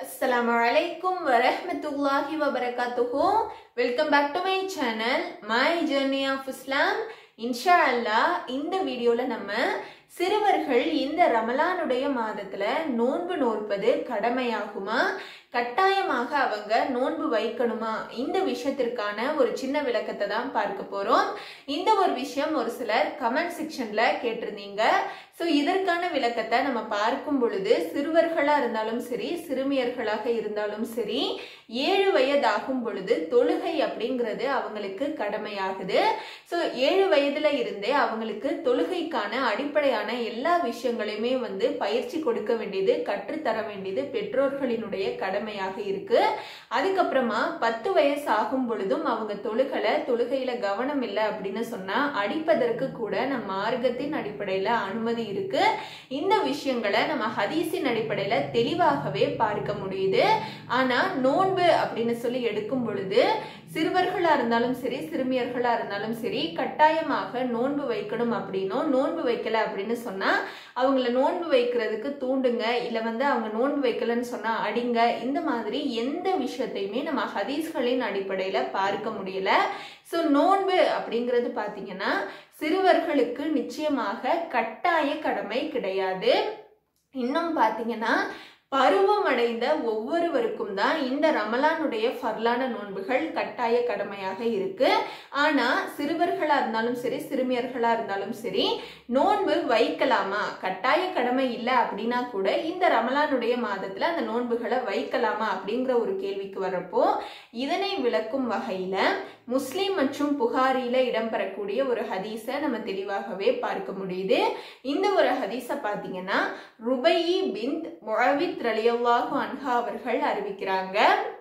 அஸ்ஸலாமு அலைக்கும் வரஹ்மத்துல்லாஹி வபரகாத்துஹு welcome back to my channel my journey of Islam இன்ஷா அல்லாஹ் இந்த வீடியோல நம்ம சிறுவர்கள் இந்த ரமலானுடைய மாதத்துல நோன்பு நோற்பது கடமையாகுமா கட்டாயமாக அவங்க நோன்பு வைக்கணுமா இந்த விஷயத்திற்கான ஒரு சின்ன விளக்கத்தை தான் பார்க்க போறோம் இந்த ஒரு விஷயம் ஒரு சிலர் கமெண்ட் செக்ஷன்ல கேட்டிருந்தீங்க ஸோ இதற்கான விளக்கத்தை நம்ம பார்க்கும் பொழுது சிறுவர்களா இருந்தாலும் சரி சிறுமியர்களாக இருந்தாலும் சரி ஏழு வயதாகும் பொழுது தொழுகை அப்படிங்கிறது அவங்களுக்கு கடமையாகுது ஸோ ஏழு வயதுல இருந்தே அவங்களுக்கு தொழுகைக்கான அடிப்படையான எல்லா விஷயங்களையுமே வந்து பயிற்சி கொடுக்க வேண்டியது கற்றுத்தர வேண்டியது பெற்றோர்களினுடைய கடமையாக இருக்கு அதுக்கப்புறமா பத்து வயசு ஆகும் பொழுதும் அவங்க தொழுகலை தொழுகையில கவனம் இல்லை அப்படின்னு சொன்னா அடிப்பதற்கு கூட நம்ம மார்க்கத்தின் அடிப்படையில அனுமதி இருக்கு இந்த விஷயங்களை நம்ம ஹதீஸின் அடிப்படையில தெளிவாகவே பார்க்க முடியுது ஆனா நோன்பு அப்படின்னு சொல்லி எடுக்கும் பொழுது சிறுவர்களா இருந்தாலும் சரி சிறுமியர்களா இருந்தாலும் சரி கட்டாயமாக நோன்பு வைக்கணும் அப்படின்னும் நோன்பு வைக்கல அப்படின்னு சொன்னா அவங்கள நோன்பு வைக்கிறதுக்கு தூண்டுங்க இல்ல வந்து அவங்க நோன்பு வைக்கலன்னு சொன்னா அடிங்க இந்த மாதிரி எந்த விஷயத்தையுமே நம்ம ஹதீஸ்களின் அடிப்படையில பார்க்க முடியல ஸோ நோன்பு அப்படிங்கிறது பார்த்தீங்கன்னா சிறுவர்களுக்கு நிச்சயமாக கட்டாய கடமை கிடையாது இன்னும் பார்த்தீங்கன்னா பருவமடைந்த ஒவ்வொருவருக்கும் தான் இந்த ரமலானுடைய ஃபர்லான நோன்புகள் கட்டாய கடமையாக இருக்கு ஆனா சிறுவர்களா இருந்தாலும் சரி சிறுமியர்களா இருந்தாலும் சரி நோன்பு வைக்கலாமா கட்டாய கடமை இல்லை அப்படின்னா கூட இந்த ரமலானுடைய மாதத்துல அந்த நோன்புகளை வைக்கலாமா அப்படிங்கிற ஒரு கேள்விக்கு வரப்போ இதனை விளக்கும் வகையில முஸ்லிம் மற்றும் புகாரியில இடம்பெறக்கூடிய ஒரு ஹதீஸை நம்ம தெளிவாகவே பார்க்க முடியுது இந்த ஒரு ஹதீஸை பார்த்தீங்கன்னா ருபையி பிந்த் முழவித் ரலியல்லாஹு அன்ஹா அவர்கள் அறிவிக்கிறாங்க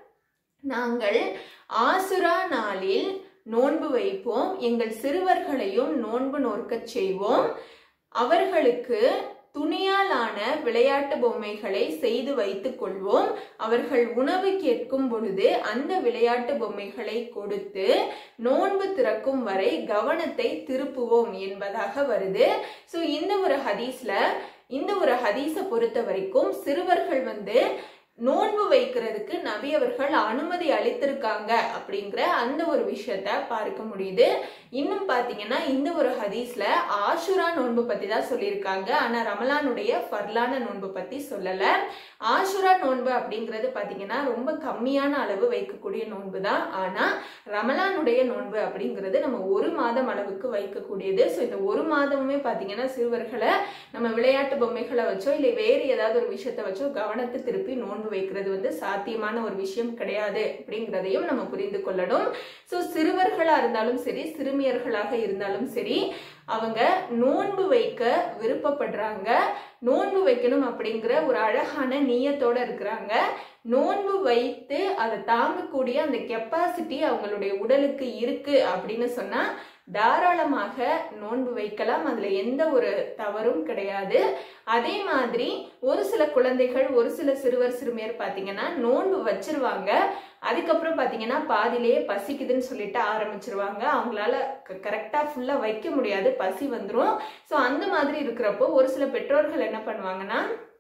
நாங்கள் ஆசுரா நாளில் நோன்பு வைப்போம் எங்கள் சிறுவர்களையும் நோன்பு நோற்கச் செய்வோம் அவர்களுக்கு துணியாலான விளையாட்டு பொம்மைகளை செய்து வைத்துக் கொள்வோம் அவர்கள் உணவு கேட்கும் பொழுது அந்த விளையாட்டு பொம்மைகளை கொடுத்து நோன்பு திறக்கும் வரை கவனத்தை திருப்புவோம் என்பதாக வருது ஸோ இந்த ஒரு ஹதீஸ்ல இந்த ஒரு ஹதீஸை பொறுத்த வரைக்கும் சிறுவர்கள் வந்து நோன்பு வைக்கிறதுக்கு நபி அவர்கள் அனுமதி அளித்திருக்காங்க அப்படிங்கிற அந்த ஒரு விஷயத்த பார்க்க முடியுது இன்னும் பாத்தீங்கன்னா இந்த ஒரு ஹதீஸ்ல ஆஷுரா நோன்பு பத்தி தான் சொல்லியிருக்காங்க ஆனா ரமலானுடைய ஃபர்லான நோன்பு பத்தி சொல்லல ஆஷுரா நோன்பு அப்படிங்கிறது பாத்தீங்கன்னா ரொம்ப கம்மியான அளவு வைக்கக்கூடிய நோன்பு தான் ஆனா ரமலானுடைய நோன்பு அப்படிங்கிறது நம்ம ஒரு மாதம் அளவுக்கு வைக்கக்கூடியது ஸோ இந்த ஒரு மாதமுமே பாத்தீங்கன்னா சிறுவர்களை நம்ம விளையாட்டு பொம்மைகளை வச்சோ இல்லை வேறு ஏதாவது ஒரு விஷயத்த வச்சோ கவனத்தை திருப்பி நோன்பு வைக்கிறது வந்து சாத்தியமான ஒரு விஷயம் கிடையாது அப்படிங்கிறதையும் நம்ம புரிந்து கொள்ளணும் ஸோ சிறுவர்களா இருந்தாலும் சரி சிறுமியர்களாக இருந்தாலும் சரி அவங்க நோன்பு வைக்க விருப்பப்படுறாங்க நோன்பு வைக்கணும் அப்படிங்கிற ஒரு அழகான நீயத்தோட இருக்கிறாங்க நோன்பு வைத்து அதை தாங்கக்கூடிய அந்த கெப்பாசிட்டி அவங்களுடைய உடலுக்கு இருக்கு அப்படின்னு சொன்னா தாராளமாக நோன்பு வைக்கலாம் அதுல எந்த ஒரு தவறும் கிடையாது அதே மாதிரி ஒரு சில குழந்தைகள் ஒரு சில சிறுவர் சிறுமியர் பாத்தீங்கன்னா நோன்பு வச்சிருவாங்க அதுக்கப்புறம் பாத்தீங்கன்னா பாதிலேயே பசிக்குதுன்னு சொல்லிட்டு ஆரம்பிச்சிருவாங்க அவங்களால கரெக்டா ஃபுல்லா வைக்க முடியாது பசி வந்துடும் ஸோ அந்த மாதிரி இருக்கிறப்போ ஒரு சில பெற்றோர்கள் என்ன பண்ணுவாங்கன்னா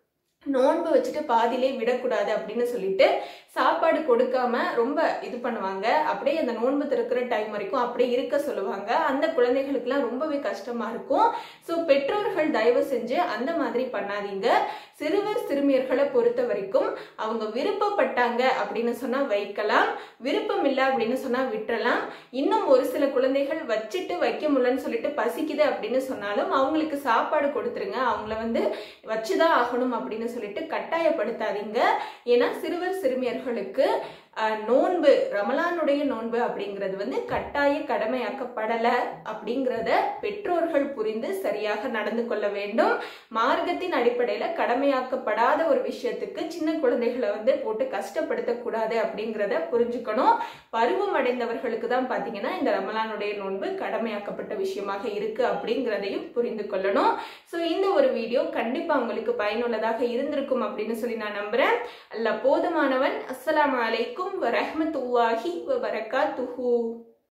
நோன்பு வச்சுட்டு பாதிலே விடக்கூடாது அப்படின்னு சொல்லிட்டு சாப்பாடு கொடுக்காம ரொம்ப இது பண்ணுவாங்க அப்படியே அந்த நோன்பு திறக்கிற டைம் வரைக்கும் அப்படியே இருக்க சொல்லுவாங்க அந்த குழந்தைகளுக்குலாம் ரொம்பவே கஷ்டமா இருக்கும் ஸோ பெற்றோர்கள் தயவு செஞ்சு அந்த மாதிரி பண்ணாதீங்க சிறுவர் சிறுமியர்களை பொறுத்த வரைக்கும் அவங்க விருப்பப்பட்டாங்க அப்படின்னு சொன்னா வைக்கலாம் விருப்பம் இல்லை அப்படின்னு சொன்னா விட்டுறலாம் இன்னும் ஒரு சில குழந்தைகள் வச்சுட்டு வைக்க முடியலன்னு சொல்லிட்டு பசிக்குது அப்படின்னு சொன்னாலும் அவங்களுக்கு சாப்பாடு கொடுத்துருங்க அவங்கள வந்து வச்சுதான் ஆகணும் அப்படின்னு சொல்லிட்டு கட்டாயப்படுத்தாதீங்க ஏன்னா சிறுவர் சிறுமியர்களுக்கு நோன்பு ரமலானுடைய நோன்பு அப்படிங்கிறது வந்து கட்டாய கடமையாக்கப்படலை அப்படிங்கிறத பெற்றோர்கள் புரிந்து சரியாக நடந்து கொள்ள வேண்டும் மார்க்கத்தின் அடிப்படையில் கடமையாக்கப்படாத ஒரு விஷயத்துக்கு சின்ன குழந்தைகளை வந்து போட்டு கஷ்டப்படுத்தக்கூடாது அப்படிங்கிறத புரிஞ்சுக்கணும் பருவம் அடைந்தவர்களுக்கு தான் பார்த்தீங்கன்னா இந்த ரமலானுடைய நோன்பு கடமையாக்கப்பட்ட விஷயமாக இருக்கு அப்படிங்கிறதையும் புரிந்து கொள்ளணும் ஸோ இந்த ஒரு வீடியோ கண்டிப்பாக உங்களுக்கு பயனுள்ளதாக இருந்திருக்கும் அப்படின்னு சொல்லி நான் நம்புறேன் அல்ல போதுமானவன் அஸ்ஸலாமு அலைக்கும் வரஹ்மத்துல்லாஹி வபரகாத்துஹு